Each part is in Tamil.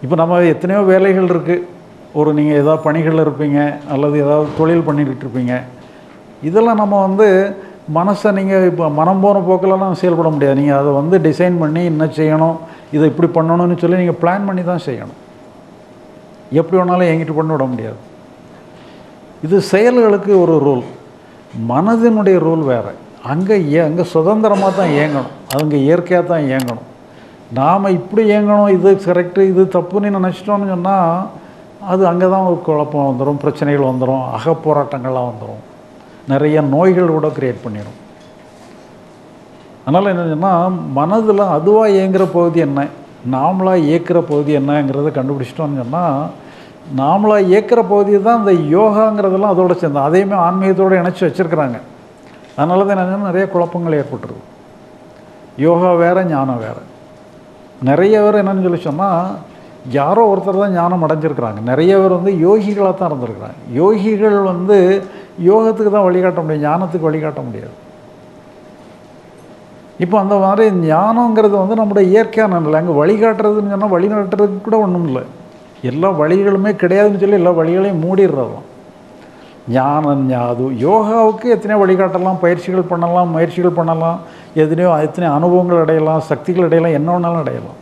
இப்போ நம்ம எத்தனையோ வேலைகள் இருக்குது ஒரு நீங்கள் ஏதாவது பணிகளில் இருப்பீங்க அல்லது ஏதாவது தொழில் பண்ணிக்கிட்டு இருப்பீங்க இதெல்லாம் நம்ம வந்து மனசை நீங்கள் இப்போ மனம் போன போக்கிலலாம் செயல்பட முடியாது நீங்கள் அதை வந்து டிசைன் பண்ணி என்ன செய்யணும் இதை இப்படி பண்ணணும்னு சொல்லி நீங்கள் பிளான் பண்ணி தான் செய்யணும் எப்படி வேணாலும் எங்கிட்டு பண்ண விட முடியாது இது செயல்களுக்கு ஒரு ரூல் மனதினுடைய ரூல் வேறு அங்கே ஏ அங்கே சுதந்திரமாக தான் இயங்கணும் அங்கே இயற்கையாக தான் இயங்கணும் நாம் இப்படி இயங்கணும் இது கரெக்டு இது தப்புன்னு நினச்சிட்டோம்னு சொன்னால் அது அங்கே தான் ஒரு குழப்பம் வந்துடும் பிரச்சனைகள் வந்துடும் அகப்போராட்டங்கள்லாம் வந்துடும் நிறைய நோய்கள் கூட க்ரியேட் பண்ணிடும் அதனால் என்னன்னா மனதில் அதுவாக இயங்குகிற பகுதி என்ன நாமளாக இயக்குற பகுதி என்னங்கிறத கண்டுபிடிச்சிட்டோம்னு சொன்னால் நாமளாக இயக்குற பகுதி தான் இந்த யோகாங்கிறதெல்லாம் அதோட சேர்ந்து அதையுமே ஆன்மீகத்தோடு இணைச்சி வச்சுருக்கிறாங்க அதனால தான் என்னன்னா நிறைய குழப்பங்கள் ஏற்பட்டுருது யோகா வேறு ஞானம் வேறு நிறைய பேர் என்னன்னு சொல்லி சொன்னால் யாரோ ஒருத்தர் தான் ஞானம் அடைஞ்சிருக்கிறாங்க நிறைய பேர் வந்து யோகிகளாக தான் இருந்திருக்கிறாங்க யோகிகள் வந்து யோகத்துக்கு தான் வழிகாட்ட முடியும் ஞானத்துக்கு வழிகாட்ட முடியாது இப்போ அந்த மாதிரி ஞானங்கிறது வந்து நம்முடைய இயற்கையான நிலை அங்கே வழிகாட்டுறதுன்னு சொன்னால் வழிகாட்டுறதுக்கு கூட ஒன்றும் இல்லை எல்லா வழிகளுமே கிடையாதுன்னு சொல்லி எல்லா வழிகளையும் மூடிடுறதாம் ஞானம் யாது யோகாவுக்கு எத்தனையோ வழிகாட்டலாம் பயிற்சிகள் பண்ணலாம் முயற்சிகள் பண்ணலாம் எத்தனையோ எத்தனையோ அனுபவங்கள் அடையலாம் சக்திகள் அடையலாம் என்ன வேணாலும் அடையலாம்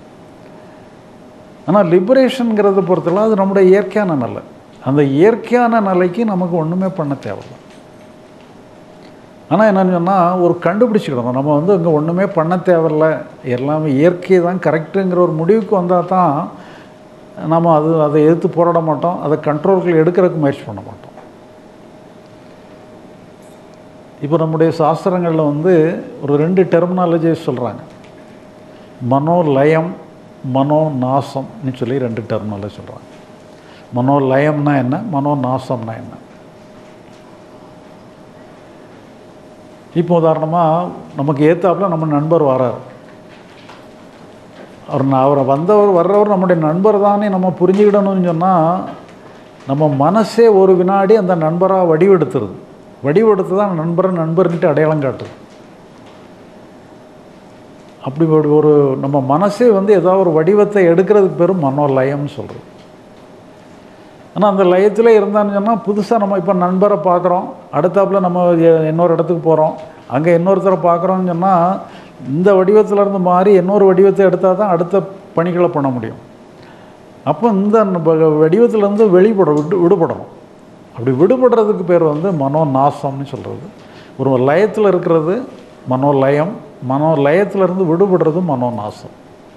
ஆனால் லிபரேஷனுங்கிறத பொறுத்தவரை அது நம்முடைய இயற்கையான நிலை அந்த இயற்கையான நிலைக்கு நமக்கு ஒன்றுமே பண்ண தேவையில்லை ஆனால் என்னன்னு சொன்னால் ஒரு கண்டுபிடிச்சிக்கணும் நம்ம வந்து இங்கே ஒன்றுமே பண்ண தேவையில்ல எல்லாமே இயற்கை தான் கரெக்டுங்கிற ஒரு முடிவுக்கு வந்தால் தான் நம்ம அது அதை எதிர்த்து போராட மாட்டோம் அதை கண்ட்ரோல்கள் எடுக்கிறதுக்கு முயற்சி பண்ண மாட்டோம் இப்போ நம்முடைய சாஸ்திரங்களில் வந்து ஒரு ரெண்டு டெர்மினாலஜிஸ் சொல்கிறாங்க மனோலயம் மனோ நாசம்னு சொல்லி ரெண்டு டெர்மினாலஜி சொல்கிறாங்க மனோலயம்னா என்ன மனோ நாசம்னா என்ன இப்போ உதாரணமாக நமக்கு ஏத்தாப்புல நம்ம நண்பர் வரார் அவர் நான் அவரை வந்தவர் வர்றவர் நம்முடைய நண்பர் தானே நம்ம புரிஞ்சுக்கிடணும்னு சொன்னால் நம்ம மனசே ஒரு வினாடி அந்த நண்பராக வடிவெடுத்துருது வடிவெடுத்து தான் நண்பரை நண்பர்கிட்ட அடையாளம் காட்டுது அப்படி ஒரு ஒரு நம்ம மனசே வந்து ஏதாவது ஒரு வடிவத்தை எடுக்கிறதுக்கு பேரும் மனோலயம்னு சொல்கிறது ஆனால் அந்த லயத்தில் இருந்தான்னு சொன்னால் புதுசாக நம்ம இப்போ நண்பரை பார்க்குறோம் அடுத்தாப்புல நம்ம எ- இன்னொரு இடத்துக்கு போகிறோம் அங்கே இன்னொருத்தரை பார்க்குறோம்னு சொன்னால் இந்த வடிவத்துல இருந்து மாறி இன்னொரு வடிவத்தை எடுத்தால் தான் அடுத்த பணிகளை பண்ண முடியும் அப்போ இந்த நம்ம வடிவத்திலேருந்து வெளிப்பட விட்டு விடுபடணும் அப்படி விடுபடுறதுக்கு பேர் வந்து மனோ நாசம்னு சொல்கிறது ஒரு லயத்தில் இருக்கிறது மனோலயம் மனோலயத்திலிருந்து விடுபடுறது மனோ நாசம்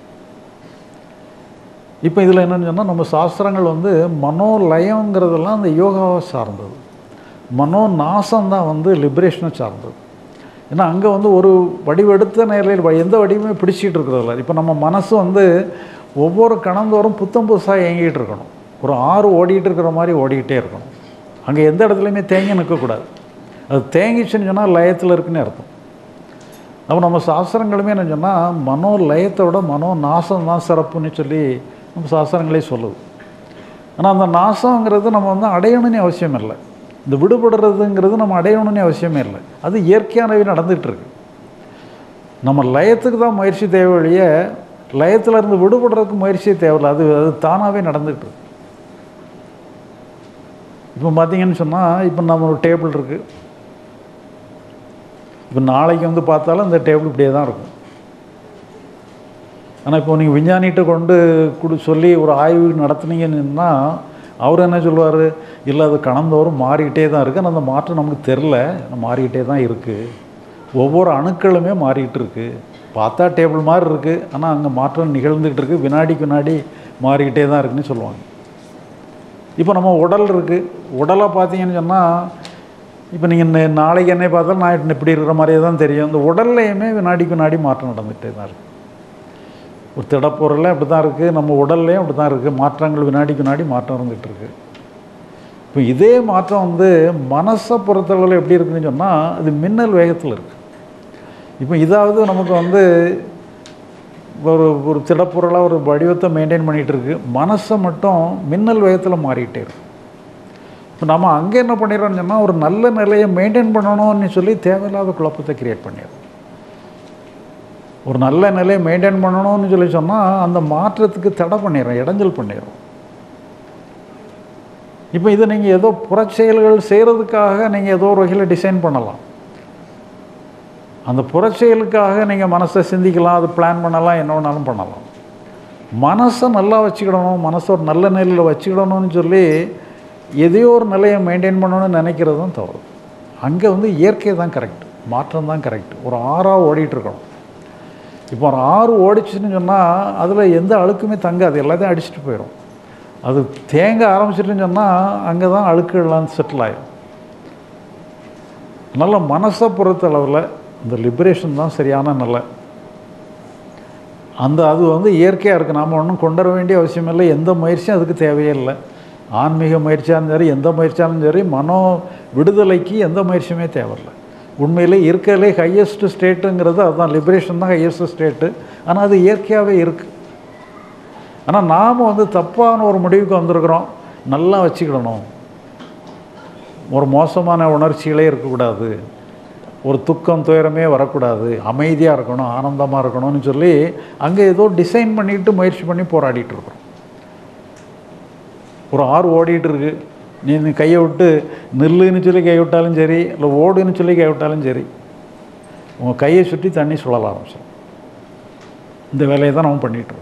இப்போ இதில் என்னன்னு சொன்னால் நம்ம சாஸ்திரங்கள் வந்து மனோலயங்கிறதெல்லாம் அந்த யோகாவை சார்ந்தது மனோ நாசம் தான் வந்து லிபரேஷனை சார்ந்தது ஏன்னா அங்கே வந்து ஒரு வடிவெடுத்த நிலையில் வ- எந்த வடிவமே பிடிச்சிட்டு இருக்கிறதில்ல இப்போ நம்ம மனசு வந்து ஒவ்வொரு கணந்தோறும் புத்தம் புதுசாக இயங்கிட்டு இருக்கணும் ஒரு ஆறு ஓடிட்டு இருக்கிற மாதிரி ஓடிக்கிட்டே இருக்கணும் அங்கே எந்த இடத்துலையுமே தேங்கி நிற்கக்கூடாது அது தேங்கிச்சுன்னு சொன்னால் லயத்தில் இருக்குன்னு அர்த்தம் அப்போ நம்ம சாஸ்திரங்களுமே என்ன சொன்னால் மனோ லயத்தை விட மனோ நாசம் தான் சிறப்புன்னு சொல்லி நம்ம சாஸ்திரங்களே சொல்லுது ஆனால் அந்த நாசங்கிறது நம்ம வந்து அடையணும்னு அவசியம் இல்லை இந்த விடுபடுறதுங்கிறது நம்ம அடையணும்னு அவசியமே இல்லை அது இயற்கையானவே நடந்துகிட்டு இருக்கு நம்ம லயத்துக்கு தான் முயற்சி தேவை ஒழிய லயத்துல இருந்து விடுபடுறதுக்கு முயற்சியே தேவையில்லை அது அது தானாகவே நடந்துகிட்டு இருக்கு இப்போ பார்த்தீங்கன்னு சொன்னால் இப்போ நம்ம ஒரு டேபிள் இருக்குது இப்போ நாளைக்கு வந்து பார்த்தாலும் இந்த டேபிள் இப்படியே தான் இருக்கும் ஆனால் இப்போ நீங்கள் விஞ்ஞானிகிட்ட கொண்டு கொடு சொல்லி ஒரு ஆய்வு நடத்துனீங்கன்னா அவர் என்ன சொல்லுவார் இல்லை அது கணந்தோறும் மாறிக்கிட்டே தான் இருக்குது ஆனால் அந்த மாற்றம் நமக்கு தெரில மாறிக்கிட்டே தான் இருக்குது ஒவ்வொரு அணுக்களுமே மாறிக்கிட்டு இருக்குது பார்த்தா டேபிள் மாதிரி இருக்குது ஆனால் அங்கே மாற்றம் நிகழ்ந்துக்கிட்டு இருக்குது வினாடிக்கு வினாடி மாறிக்கிட்டே தான் இருக்குன்னு சொல்லுவாங்க இப்போ நம்ம உடல் இருக்குது உடலை பார்த்தீங்கன்னு சொன்னால் இப்போ நீங்கள் நாளைக்கு என்னை பார்த்தாலும் நான் இப்படி இருக்கிற மாதிரியே தான் தெரியும் இந்த உடல்லையுமே வினாடிக்கு வினாடி மாற்றம் நடந்துகிட்டே தான் இருக்குது ஒரு திடப்பொருளில் அப்படி தான் இருக்குது நம்ம உடல்லையும் அப்படி தான் இருக்குது மாற்றங்கள் வினாடிக்கு வினாடி மாற்றம் இருந்துகிட்டு இருக்கு இப்போ இதே மாற்றம் வந்து மனசை பொறுத்தளவில் எப்படி இருக்குன்னு சொன்னால் அது மின்னல் வேகத்தில் இருக்குது இப்போ இதாவது நமக்கு வந்து ஒரு ஒரு திடப்பொருளாக ஒரு வடிவத்தை மெயின்டைன் பண்ணிகிட்டு இருக்கு மனசை மட்டும் மின்னல் வேகத்தில் மாறிக்கிட்டே இருக்கு இப்போ நம்ம அங்கே என்ன பண்ணிடுறோம்னு சொன்னால் ஒரு நல்ல நிலையை மெயின்டைன் பண்ணணும்னு சொல்லி தேவையில்லாத குழப்பத்தை கிரியேட் பண்ணிடுறோம் ஒரு நல்ல நிலையை மெயின்டைன் பண்ணணும்னு சொல்லி சொன்னால் அந்த மாற்றத்துக்கு தடை பண்ணிடுறோம் இடைஞ்சல் பண்ணிடுறோம் இப்போ இதை நீங்கள் ஏதோ புறச்செயல்கள் செய்கிறதுக்காக நீங்கள் ஏதோ ஒரு வகையில் டிசைன் பண்ணலாம் அந்த புறச்செயலுக்காக நீங்கள் மனசை சிந்திக்கலாம் அது பிளான் பண்ணலாம் என்ன வேணாலும் பண்ணலாம் மனசை நல்லா வச்சுக்கிடணும் மனசை ஒரு நல்ல நிலையில் வச்சுக்கிடணும்னு சொல்லி எதையோ ஒரு நிலையை மெயின்டைன் பண்ணணும்னு நினைக்கிறதும் தவறு அங்கே வந்து இயற்கை தான் கரெக்ட் மாற்றம் தான் கரெக்ட் ஒரு ஆறாக ஓடிட்டுருக்கணும் இப்போ ஒரு ஆறு ஓடிச்சுன்னு சொன்னால் அதில் எந்த அழுக்குமே தங்காது எல்லாத்தையும் அடிச்சுட்டு போயிடும் அது தேங்க ஆரம்பிச்சிட்டுன்னு சொன்னால் அங்கே தான் அழுக்குகள்லாம் செட்டில் ஆயிடும் நல்ல மனசை பொறுத்தளவில் இந்த லிபரேஷன் தான் சரியான நிலை அந்த அது வந்து இயற்கையாக இருக்குது நாம் ஒன்றும் கொண்டு வர வேண்டிய அவசியம் இல்லை எந்த முயற்சியும் அதுக்கு தேவையே இல்லை ஆன்மீக முயற்சியாலும் சரி எந்த முயற்சியாலும் சரி மனோ விடுதலைக்கு எந்த முயற்சியுமே தேவையில்லை உண்மையிலே இருக்கிறதுலே ஹையஸ்ட் ஸ்டேட்டுங்கிறது அதுதான் லிபரேஷன் தான் ஹையஸ்ட் ஸ்டேட்டு ஆனால் அது இயற்கையாகவே இருக்குது ஆனால் நாம் வந்து தப்பான ஒரு முடிவுக்கு வந்திருக்கிறோம் நல்லா வச்சுக்கிடணும் ஒரு மோசமான உணர்ச்சிகளே இருக்கக்கூடாது ஒரு துக்கம் துயரமே வரக்கூடாது அமைதியாக இருக்கணும் ஆனந்தமாக இருக்கணும்னு சொல்லி அங்கே ஏதோ டிசைன் பண்ணிட்டு முயற்சி பண்ணி போராடிட்டு இருக்கிறோம் ஒரு ஆறு ஓடிட்டு இருக்கு நீ நீ கையை விட்டு நில்லுன்னு சொல்லி கை விட்டாலும் சரி இல்லை ஓடுன்னு சொல்லி கை விட்டாலும் சரி உங்கள் கையை சுற்றி தண்ணி சுழல ஆரம்பிச்சிடும் இந்த வேலையை தான் நம்ம பண்ணிகிட்ருக்கோம்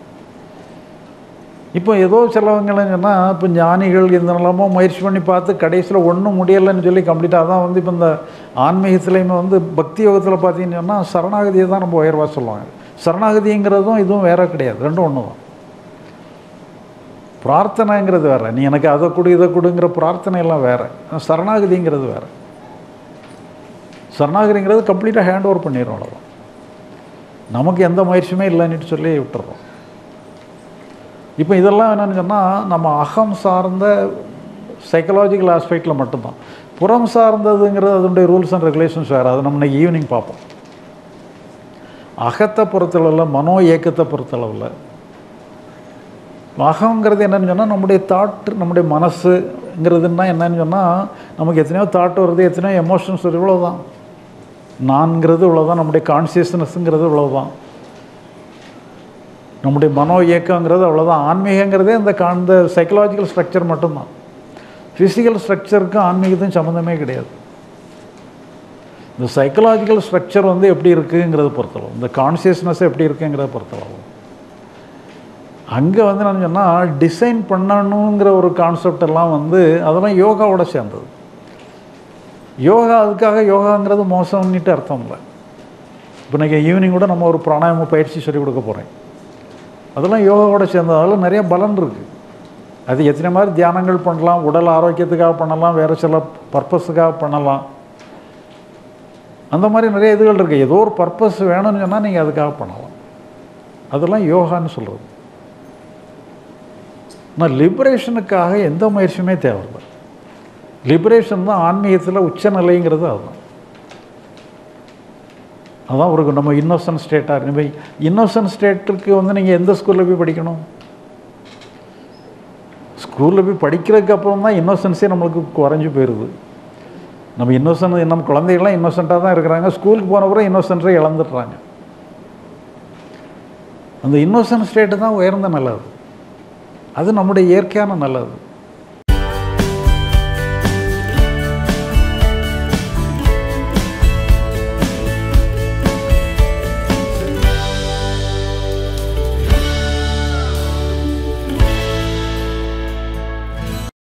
இப்போ ஏதோ சிலவங்கன்னு சொன்னால் இப்போ ஞானிகள் இந்த நிலமோ முயற்சி பண்ணி பார்த்து கடைசியில் ஒன்றும் முடியலைன்னு சொல்லி கம்ப்ளீட்டாக தான் வந்து இப்போ இந்த ஆன்மீகத்துலேயுமே வந்து பக்தி யோகத்தில் பார்த்தீங்கன்னு சொன்னால் சரணாகதியை தான் நம்ம உயர்வாக சொல்லுவாங்க சரணாகதிங்கிறதும் இதுவும் வேற கிடையாது ரெண்டும் ஒன்று தான் பிரார்த்தனைங்கிறது வேறு நீ எனக்கு அதை கொடு இதை கொடுங்கிற பிரார்த்தனை எல்லாம் வேறு சரணாகதிங்கிறது வேறு சரணாகதிங்கிறது கம்ப்ளீட்டாக ஹேண்ட் ஓவர் பண்ணிடுறோம் அவ்வளோதான் நமக்கு எந்த முயற்சியுமே இல்லைன்னு சொல்லி விட்டுறோம் இப்போ இதெல்லாம் என்னென்னு சொன்னால் நம்ம அகம் சார்ந்த சைக்கலாஜிக்கல் ஆஸ்பெக்டில் மட்டும்தான் புறம் சார்ந்ததுங்கிறது அதனுடைய ரூல்ஸ் அண்ட் ரெகுலேஷன்ஸ் வேறு அதை நம்ம இன்னைக்கு ஈவினிங் பார்ப்போம் அகத்தை பொறுத்தளவில் மனோ இயக்கத்தை பொறுத்தளவில் அகங்கிறது என்னன்னு சொன்னால் நம்முடைய தாட் நம்முடைய மனசுங்கிறதுன்னா என்னன்னு சொன்னால் நமக்கு எத்தனையோ தாட் வருது எத்தனையோ எமோஷன்ஸ் வருது இவ்வளோதான் நான்கிறது இவ்வளோதான் நம்முடைய கான்சியஸ்னஸ்ங்கிறது இவ்வளோதான் நம்முடைய மனோ இயக்கங்கிறது அவ்வளோதான் ஆன்மீகங்கிறதே இந்த கா இந்த சைக்கலாஜிக்கல் ஸ்ட்ரக்சர் மட்டும்தான் ஃபிசிக்கல் ஸ்ட்ரக்சருக்கும் ஆன்மீகத்துக்கும் சம்மந்தமே கிடையாது இந்த சைக்கலாஜிக்கல் ஸ்ட்ரக்சர் வந்து எப்படி இருக்குங்கிறத பொறுத்தளவு இந்த கான்சியஸ்னஸ் எப்படி இருக்குங்கிறத பொறுத்தளவு அங்கே வந்து நான் சொன்னால் டிசைன் பண்ணணுங்கிற ஒரு கான்செப்ட் எல்லாம் வந்து அதெல்லாம் யோகாவோட சேர்ந்தது யோகா அதுக்காக யோகாங்கிறது மோசம்னுட்டு அர்த்தம் இல்லை இப்போ இன்றைக்கி ஈவினிங் கூட நம்ம ஒரு பிராணாயாம பயிற்சி சொல்லிக் கொடுக்க போகிறேன் அதெல்லாம் யோகாவோட சேர்ந்தது அதில் நிறைய பலன் இருக்குது அது எத்தனை மாதிரி தியானங்கள் பண்ணலாம் உடல் ஆரோக்கியத்துக்காக பண்ணலாம் வேறு சில பர்பஸுக்காக பண்ணலாம் அந்த மாதிரி நிறைய இதுகள் இருக்குது ஏதோ ஒரு பர்பஸ் வேணும்னு சொன்னால் நீங்கள் அதுக்காக பண்ணலாம் அதெல்லாம் யோகான்னு சொல்கிறது ஆனால் லிபரேஷனுக்காக எந்த முயற்சியுமே தேவையில்லை லிபரேஷன் தான் ஆன்மீகத்தில் உச்சநிலைங்கிறது அதுதான் அதான் ஒரு நம்ம இன்னோசன்ட் ஸ்டேட்டாக இருக்கு இப்போ இன்னோசன்ட் ஸ்டேட்டுக்கு வந்து நீங்கள் எந்த ஸ்கூலில் போய் படிக்கணும் ஸ்கூலில் போய் படிக்கிறதுக்கு அப்புறம் தான் இன்னோசன்ஸே நம்மளுக்கு குறைஞ்சி போயிடுது நம்ம இன்னோசன்ட் நம்ம குழந்தைகள்லாம் இன்னோசண்ட்டாக தான் இருக்கிறாங்க ஸ்கூலுக்கு போன பிறகு இன்னோசன்ட்டை இழந்துடுறாங்க அந்த இன்னோசன்ட் ஸ்டேட்டு தான் உயர்ந்த நல்லது அது நம்முடைய இயற்கையான நல்லது